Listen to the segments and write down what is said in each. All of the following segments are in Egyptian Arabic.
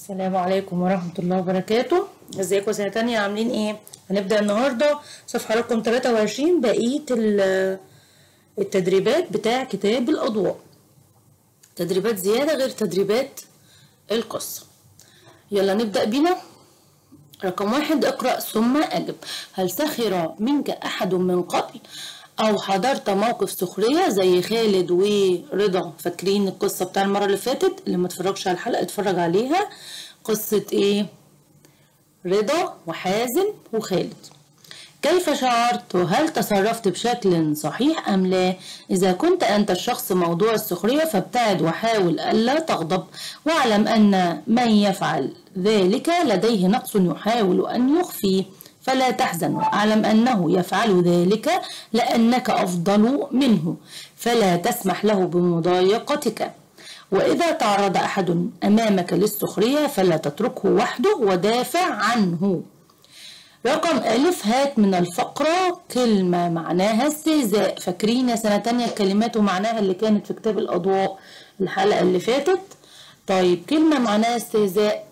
السلام عليكم ورحمة الله وبركاته ازيكم سنة تانية عاملين ايه هنبدأ النهاردة صفحة رقم 23 بقية ال- التدريبات بتاع كتاب الأضواء تدريبات زيادة غير تدريبات القصة يلا نبدأ بينا رقم واحد اقرأ ثم أجب هل سخر منك أحد من قبل أو حضرت موقف سخرية زي خالد ورضا فاكرين القصة بتاع المرة اللي فاتت اللي ما اتفرجش على الحلقة اتفرج عليها قصة ايه رضا وحازم وخالد كيف شعرت وهل تصرفت بشكل صحيح أم لا إذا كنت أنت الشخص موضوع السخرية فابتعد وحاول ألا تغضب واعلم أن من يفعل ذلك لديه نقص يحاول أن يخفيه فلا تحزن واعلم أنه يفعل ذلك لأنك أفضل منه فلا تسمح له بمضايقتك وإذا تعرض أحد أمامك للسخرية فلا تتركه وحده ودافع عنه رقم ألف هات من الفقرة كلمة معناها استهزاء فاكرين يا سنة تانية الكلمات ومعناها اللي كانت في كتاب الأضواء الحلقة اللي فاتت طيب كلمة معناها استهزاء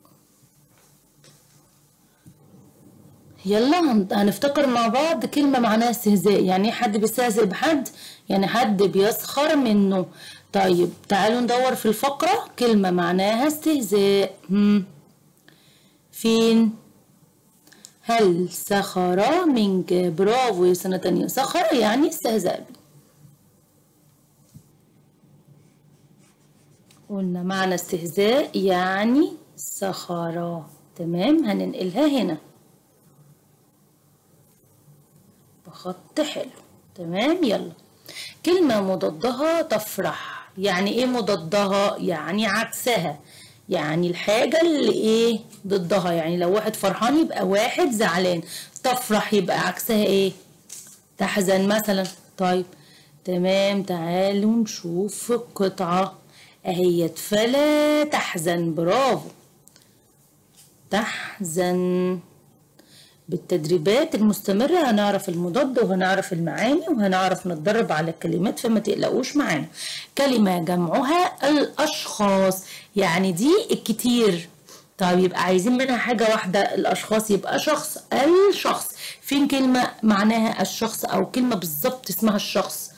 يلا هن- هنفتكر مع بعض كلمة معناها استهزاء يعني إيه حد بيستهزئ بحد يعني حد بيسخر منه طيب تعالوا ندور في الفقرة كلمة معناها استهزاء هم. فين هل سخر منك برافو يا سنة تانية سخر يعني استهزأ بي قلنا معنى استهزاء يعني سخر تمام هننقلها هنا بخط حلو تمام يلا كلمة مضادها تفرح يعني ايه مضادها يعني عكسها يعني الحاجة اللي ايه ضدها يعني لو واحد فرحان يبقى واحد زعلان تفرح يبقى عكسها ايه تحزن مثلا طيب تمام تعالوا نشوف القطعة اهيت فلا تحزن برافو تحزن بالتدريبات المستمرة هنعرف المضاد وهنعرف المعاني وهنعرف نتدرب على الكلمات فما تقلقوش معانا كلمة جمعها الأشخاص يعني دي الكتير طيب يبقى عايزين منها حاجة واحدة الأشخاص يبقى شخص الشخص فين كلمة معناها الشخص أو كلمة بالظبط اسمها الشخص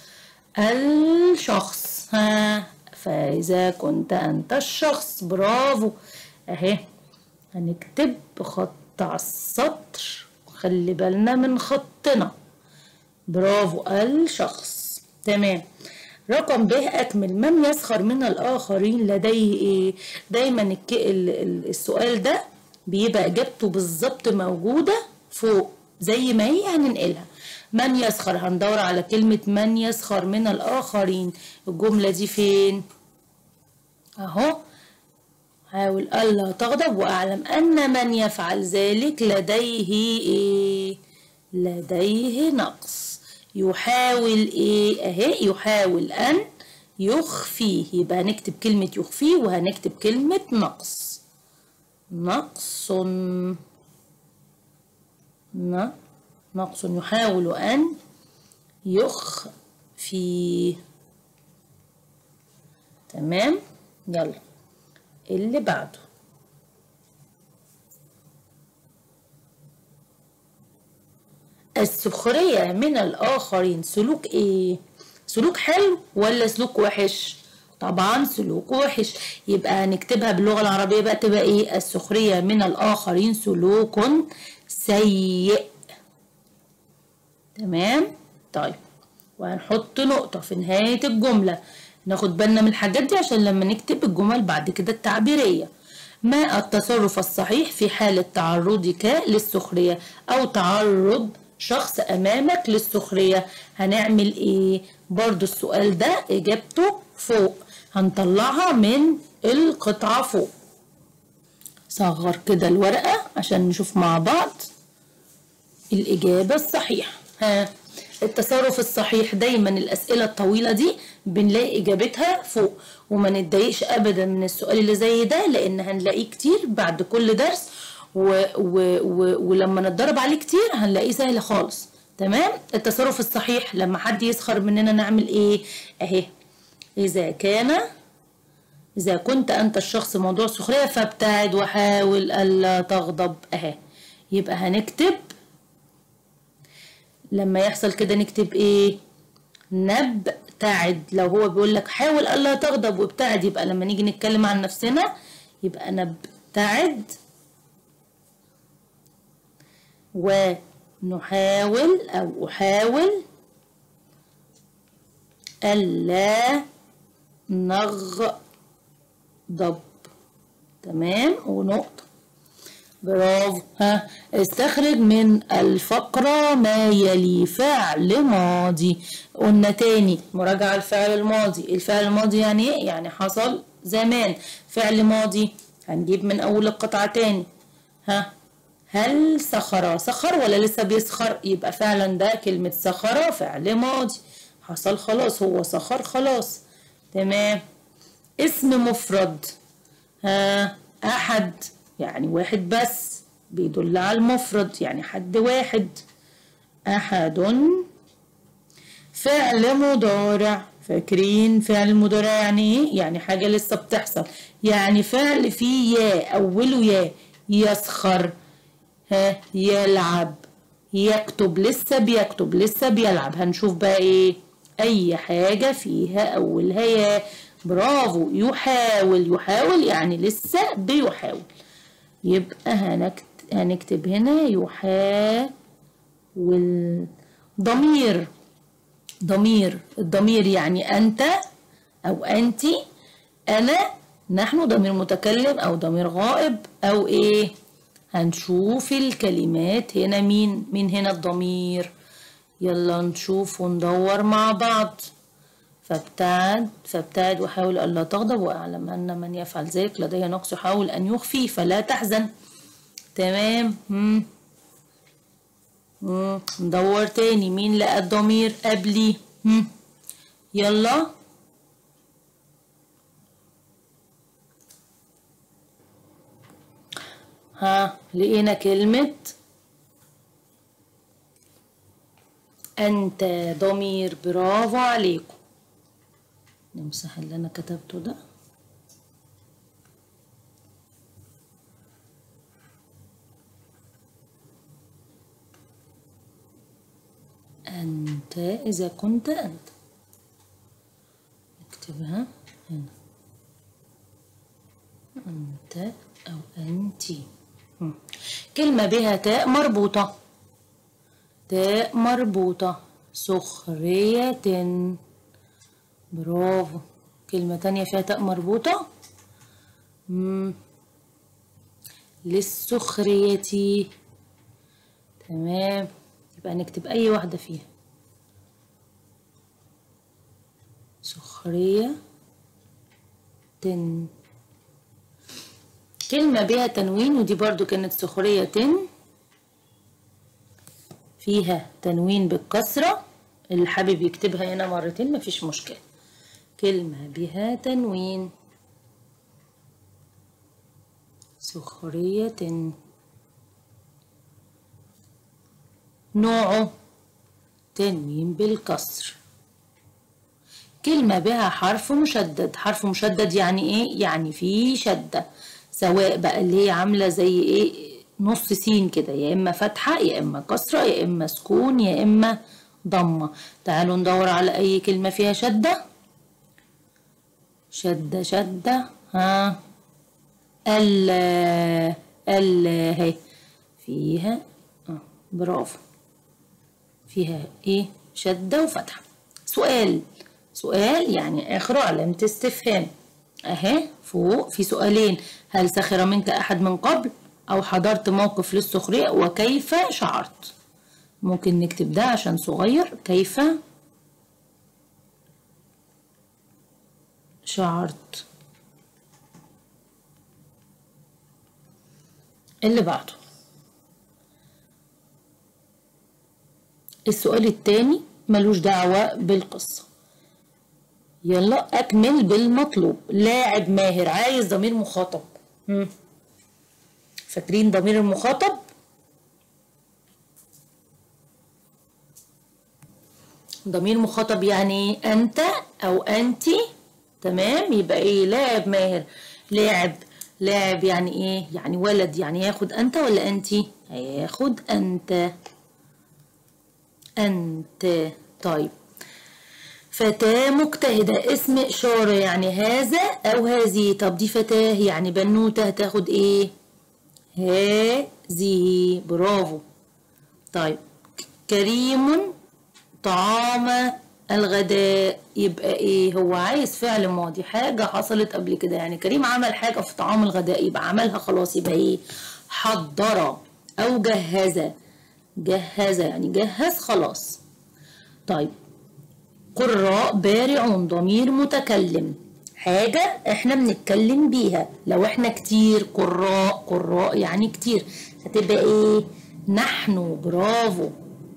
الشخص ها فإذا كنت أنت الشخص برافو أهي هنكتب بخط على السطر خلي بالنا من خطنا برافو الشخص تمام رقم ب أكمل من يسخر من الآخرين لديه إيه دايما الك... ال- ال- السؤال ده بيبقى إجابته بالظبط موجودة فوق زي ما هي هننقلها من يسخر هندور على كلمة من يسخر من الآخرين الجملة دي فين أهو حاول ألا تغضب وأعلم أن من يفعل ذلك لديه إيه؟ لديه نقص يحاول إيه أهي يحاول أن يخفيه يبقى هنكتب كلمة يخفيه وهنكتب كلمة نقص نقص ن- نقص يحاول أن يخفيه تمام يلا اللي بعده السخرية من الآخرين سلوك إيه؟ سلوك حلو ولا سلوك وحش؟ طبعا سلوك وحش يبقى هنكتبها باللغة العربية بقى تبقى إيه؟ السخرية من الآخرين سلوك سيء تمام؟ طيب وهنحط نقطة في نهاية الجملة ناخد بالنا من الحاجات دي عشان لما نكتب الجمل بعد كده التعبيرية ما التصرف الصحيح في حالة تعرضك للسخرية أو تعرض شخص أمامك للسخرية هنعمل إيه؟ برضو السؤال ده إجابته فوق هنطلعها من القطعة فوق صغر كده الورقة عشان نشوف مع بعض الإجابة الصحيحة ها التصرف الصحيح دايما الأسئلة الطويلة دي بنلاقي إجابتها فوق وما نتضايقش أبدا من السؤال اللي زي ده لأن هنلاقيه كتير بعد كل درس و و و ولما نتدرب عليه كتير هنلاقيه سهل خالص تمام التصرف الصحيح لما حد يسخر مننا نعمل ايه اهي إذا كان إذا كنت أنت الشخص موضوع سخرية فابتعد وحاول ألا تغضب أهي يبقى هنكتب لما يحصل كده نكتب إيه نبتعد لو هو بيقول لك حاول ألا تغضب وابتعد يبقى لما نيجي نتكلم عن نفسنا يبقى نبتعد ونحاول أو أحاول ألا نغضب تمام ونقطة برافو ها استخرج من الفقرة ما يلي فعل ماضي قلنا تاني مراجعة الفعل الماضي الفعل الماضي يعني ايه يعني حصل زمان فعل ماضي هنجيب من أول القطعة تاني ها هل سخر سخر ولا لسه بيسخر يبقى فعلا ده كلمة سخر فعل ماضي حصل خلاص هو سخر خلاص تمام اسم مفرد ها أحد يعني واحد بس بيدل على المفرد يعني حد واحد أحد فعل مضارع فاكرين فعل مضارع يعني ايه؟ يعني حاجة لسه بتحصل يعني فعل فيه يا أوله يا يسخر ها يلعب يكتب لسه بيكتب لسه بيلعب هنشوف بقى ايه اي حاجة فيها اولها يا برافو يحاول يحاول يعني لسه بيحاول يبقى هنكتب, هنكتب هنا يحاول ضمير ضمير الضمير يعني أنت أو أنت أنا نحن ضمير متكلم أو ضمير غائب أو إيه هنشوف الكلمات هنا مين مين هنا الضمير يلا نشوف وندور مع بعض فابتعد فابتعد وحاول ألا تغضب وأعلم أن من يفعل ذلك لديه نقص يحاول أن يخفي فلا تحزن تمام مم. مم. ندور تاني مين لقى الضمير قبلي مم. يلا ها لقينا كلمة أنت ضمير برافو عليكم نمسح اللي أنا كتبته ده أنت إذا كنت أنت نكتبها هنا أنت أو أنتِ كلمة بها تاء مربوطة تاء مربوطة سخرية برافو كلمة تانية فيها تاء مربوطة مم. للسخرية تمام يبقى نكتب أي واحدة فيها سخرية تن كلمة بها تنوين ودي برضو كانت سخرية تن فيها تنوين بالكسرة اللي حابب يكتبها هنا مرتين مفيش مشكلة كلمة بها تنوين سخرية نوعه تنوين بالكسر كلمة بها حرف مشدد حرف مشدد يعني ايه يعني فيه شدة سواء بقى اللي هي عاملة زي ايه نص سين كده يا اما فتحة يا اما كسرة يا اما سكون يا اما ضمة تعالوا ندور على اي كلمة فيها شدة شدة شدة ها ال ال اهي فيها اه برافو فيها ايه شدة وفتحة سؤال سؤال يعني اخره علامة استفهام اهي فوق في سؤالين هل سخر منك احد من قبل او حضرت موقف للسخرية وكيف شعرت ممكن نكتب ده عشان صغير كيف شعرت اللي بعده السؤال التاني ملوش دعوة بالقصة يلا أكمل بالمطلوب لاعب ماهر عايز ضمير مخاطب مم. فاكرين ضمير المخاطب ضمير مخاطب يعني أنت أو أنتِ تمام يبقى ايه لاعب ماهر لاعب لاعب يعني ايه يعني ولد يعني ياخد انت ولا انتي هياخد انت انت طيب فتاة مجتهدة اسم إشارة يعني هذا أو هذه طب دي فتاة يعني بنوتة هتاخد إيه؟ هذه برافو طيب كريم طعام الغداء يبقى ايه هو عايز فعل ماضي حاجة حصلت قبل كده يعني كريم عمل حاجة في طعام الغداء يبقى عملها خلاص يبقى ايه حضر او جهز جهز يعني جهز خلاص طيب قراء بارعون ضمير متكلم حاجة احنا بنتكلم بيها لو احنا كتير قراء قراء يعني كتير هتبقى ايه نحن برافو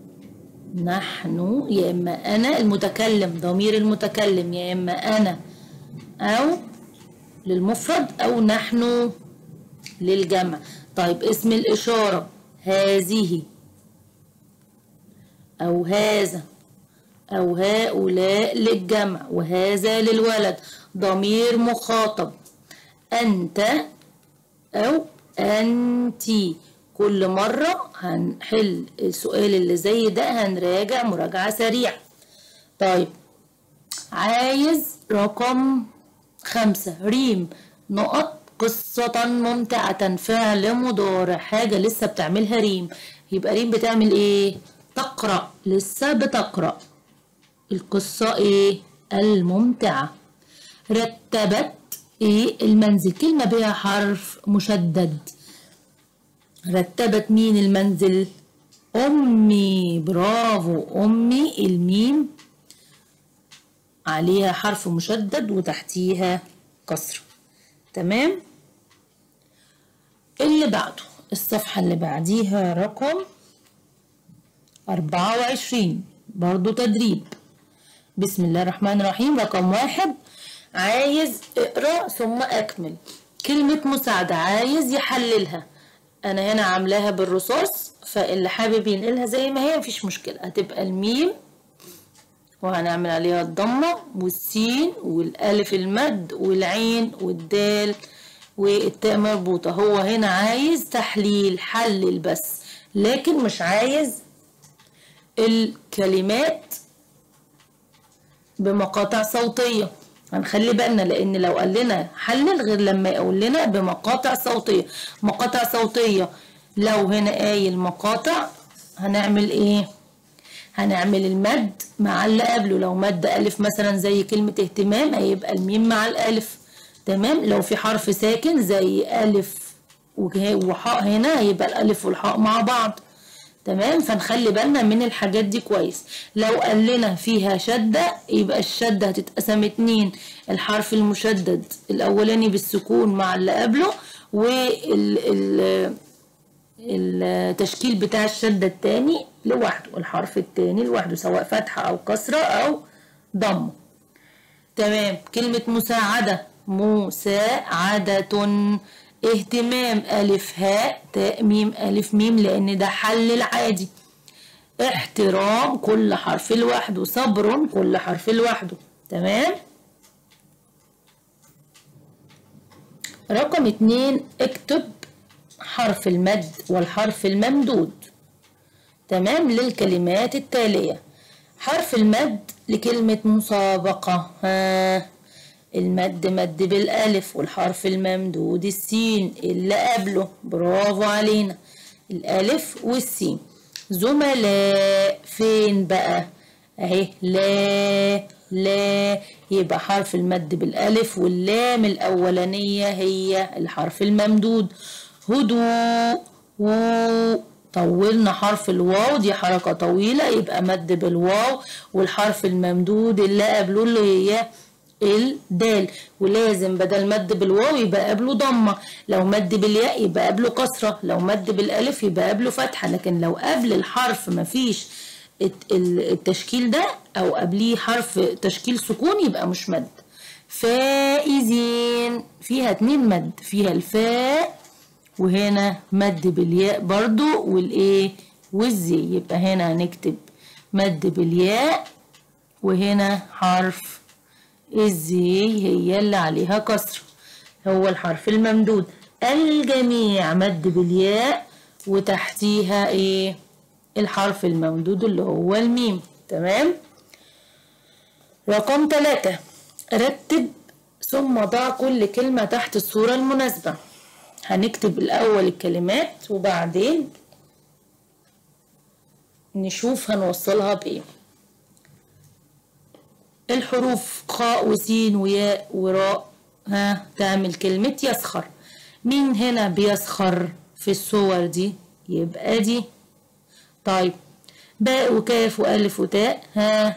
نحن يا اما انا المتكلم ضمير المتكلم يا اما انا او للمفرد او نحن للجمع طيب اسم الاشاره هذه او هذا او هؤلاء للجمع وهذا للولد ضمير مخاطب انت او انتي كل مرة هنحل السؤال اللي زي ده هنراجع مراجعة سريعة طيب عايز رقم خمسة ريم نقط قصة ممتعة فعل مضارع حاجة لسه بتعملها ريم يبقى ريم بتعمل ايه تقرأ لسه بتقرأ القصة ايه الممتعة رتبت ايه المنزل كلمة بها حرف مشدد رتبت مين المنزل أمي برافو أمي الميم عليها حرف مشدد وتحتيها كسر تمام اللي بعده الصفحة اللي بعديها رقم أربعة وعشرين برضو تدريب بسم الله الرحمن الرحيم رقم واحد عايز اقرأ ثم أكمل كلمة مساعدة عايز يحللها انا هنا عاملاها بالرصاص فاللي حابب ينقلها زي ما هي مفيش مشكلة هتبقى الميم وهنعمل عليها الضمة والسين والالف المد والعين والدال والتاء مربوطة هو هنا عايز تحليل حلل بس لكن مش عايز الكلمات بمقاطع صوتية هنخلي بالنا لان لو قال لنا حلل غير لما يقول لنا بمقاطع صوتيه مقاطع صوتيه لو هنا قايل مقاطع هنعمل ايه هنعمل المد مع اللي قبله لو مد الف مثلا زي كلمه اهتمام هيبقى الميم مع الالف تمام لو في حرف ساكن زي الف وحاء هنا هيبقى الالف والحاء مع بعض تمام فنخلي بالنا من الحاجات دي كويس لو قال لنا فيها شدة يبقى الشدة هتتقسم اتنين الحرف المشدد الأولاني بالسكون مع اللي قبله وال التشكيل بتاع الشدة التاني لوحده الحرف التاني لوحده سواء فتحة أو كسرة أو ضم تمام كلمة مساعدة مساعدة اهتمام ألف هاء تاء ميم ألف ميم لأن ده حل العادي احترام كل حرف لوحده صبر كل حرف لوحده تمام رقم اتنين اكتب حرف المد والحرف الممدود تمام للكلمات التالية حرف المد لكلمة مسابقة ها المد مد بالالف والحرف الممدود السين اللي قبله برافو علينا الالف والسين زملاء فين بقى اهي لا لا يبقى حرف المد بالالف واللام الاولانيه هي الحرف الممدود هدوء و طولنا حرف الواو دي حركه طويله يبقى مد بالواو والحرف الممدود اللي قبله اللي هي الدال ولازم بدل مد بالواو يبقى قبله ضمه لو مد بالياء يبقى قبله كسره لو مد بالالف يبقى قبله فتحه لكن لو قبل الحرف مفيش التشكيل ده او قبليه حرف تشكيل سكون يبقى مش مد فائزين فيها اتنين مد فيها الفاء وهنا مد بالياء برضو والايه والزي يبقى هنا هنكتب مد بالياء وهنا حرف الزي هي اللي عليها كسر هو الحرف الممدود الجميع مد بالياء وتحتيها ايه الحرف الممدود اللي هو الميم تمام رقم ثلاثة رتب ثم ضع كل كلمة تحت الصورة المناسبة هنكتب الأول الكلمات وبعدين نشوف هنوصلها بإيه الحروف خاء وسين وياء وراء ها تعمل كلمة يسخر مين هنا بيسخر في الصور دي يبقى دي طيب باء وكاف وألف وتاء ها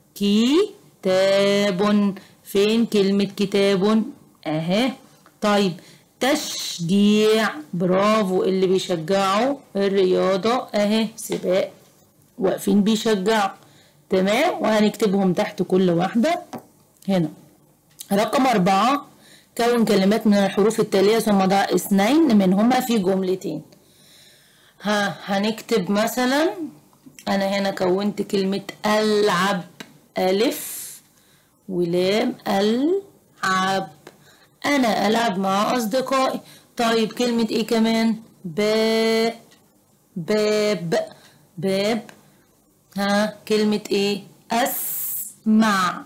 كتاب فين كلمة كتاب اهي طيب تشجيع برافو اللي بيشجعوا الرياضة اهي سباق واقفين بيشجعوا تمام وهنكتبهم تحت كل واحدة هنا رقم أربعة كون كلمات من الحروف التالية ثم ضع اثنين منهما في جملتين ها هنكتب مثلا أنا هنا كونت كلمة ألعب ألف ولام ألعب أنا ألعب مع أصدقائي طيب كلمة إيه كمان با باب باب ها كلمة إيه أسمع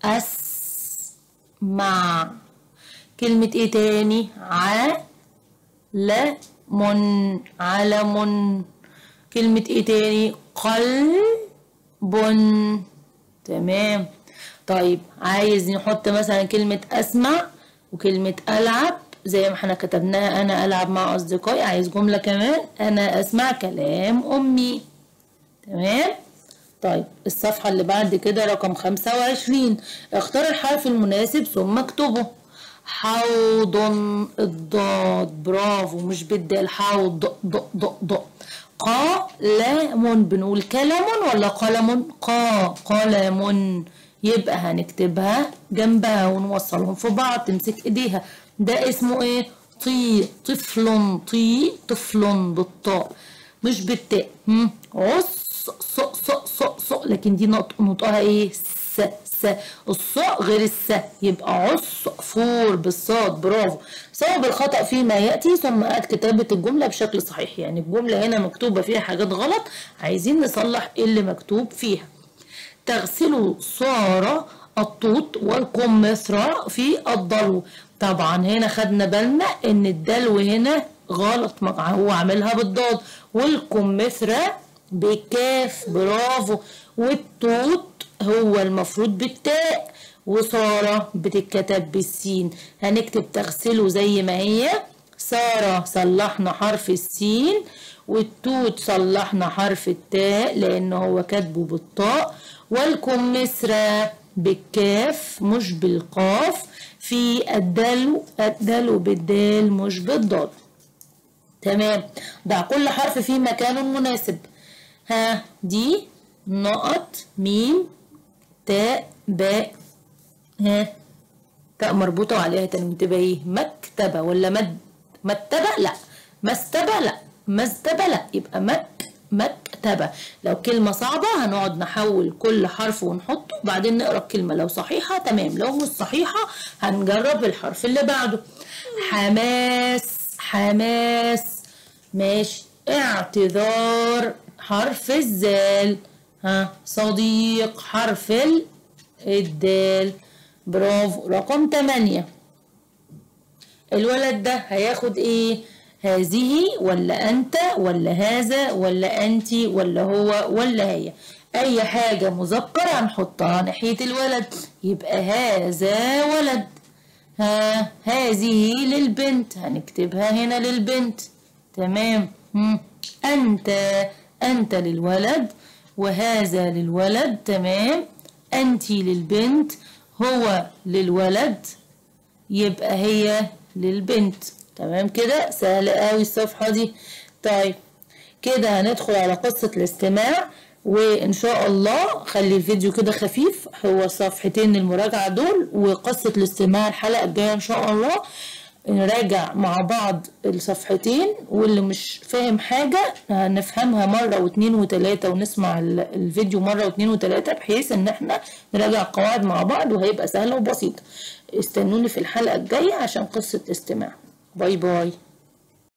أسمع كلمة إيه تاني علم علم كلمة إيه تاني قلب تمام طيب عايز نحط مثلا كلمة أسمع وكلمة ألعب زي ما احنا كتبناها أنا ألعب مع أصدقائي عايز جملة كمان أنا أسمع كلام أمي تمام طيب الصفحة اللي بعد كده رقم خمسة وعشرين اختار الحرف المناسب ثم اكتبه حوض الضاد برافو مش بالدال حوض ض ض ض قلم بنقول كلم ولا قلم قا قلم يبقى هنكتبها جنبها ونوصلهم في بعض تمسك ايديها ده اسمه ايه طي طفل طي طفل بالطاء مش بالتاء عص ص ص ص ص لكن دي نطقها ايه س س الصاء غير الس يبقى عصفور بالصاد برافو صوب الخطأ فيما يأتي ثم أعد كتابة الجملة بشكل صحيح يعني الجملة هنا مكتوبة فيها حاجات غلط عايزين نصلح اللي مكتوب فيها تغسل صار الطوط والقمثرى في الضلو طبعا هنا خدنا بالنا ان الدلو هنا غلط هو عاملها بالضاد والقمثرى بكاف برافو والتوت هو المفروض بالتاء وسارة بتتكتب بالسين هنكتب تغسله زي ما هي سارة صلحنا حرف السين والتوت صلحنا حرف التاء لأنه هو كاتبه بالطاء والكمثرى بالكاف مش بالقاف في الدلو الدلو بالدال مش بالضاد تمام ضع كل حرف في مكان مناسب ها دي نقط ميم تاء باء ها تاء مربوطة وعليها تنوين تبقى ايه مكتبة ولا مد مكتبة لا مستبة لا مزدبة لا يبقى مك مكتبة لو كلمة صعبة هنقعد نحول كل حرف ونحطه وبعدين نقرا الكلمة لو صحيحة تمام لو مش صحيحة هنجرب الحرف اللي بعده حماس حماس ماشي اعتذار حرف الزال ها صديق حرف الدال برافو رقم تمانية الولد ده هياخد ايه هذه ولا انت ولا هذا ولا انت ولا هو ولا هي اي حاجة مذكرة هنحطها ناحية الولد يبقى هذا ولد ها هذه للبنت هنكتبها هنا للبنت تمام انت انت للولد وهذا للولد تمام انت للبنت هو للولد يبقى هي للبنت تمام كده سهل قوي الصفحة دي طيب كده هندخل على قصة الاستماع وان شاء الله خلي الفيديو كده خفيف هو صفحتين المراجعة دول وقصة الاستماع الحلقة الجاية ان شاء الله نراجع مع بعض الصفحتين واللي مش فاهم حاجة هنفهمها مرة واتنين وتلاتة ونسمع ال- الفيديو مرة واتنين وتلاتة بحيث ان احنا نراجع القواعد مع بعض وهيبقى سهلة وبسيطة استنوني في الحلقة الجاية عشان قصة استماع باي باي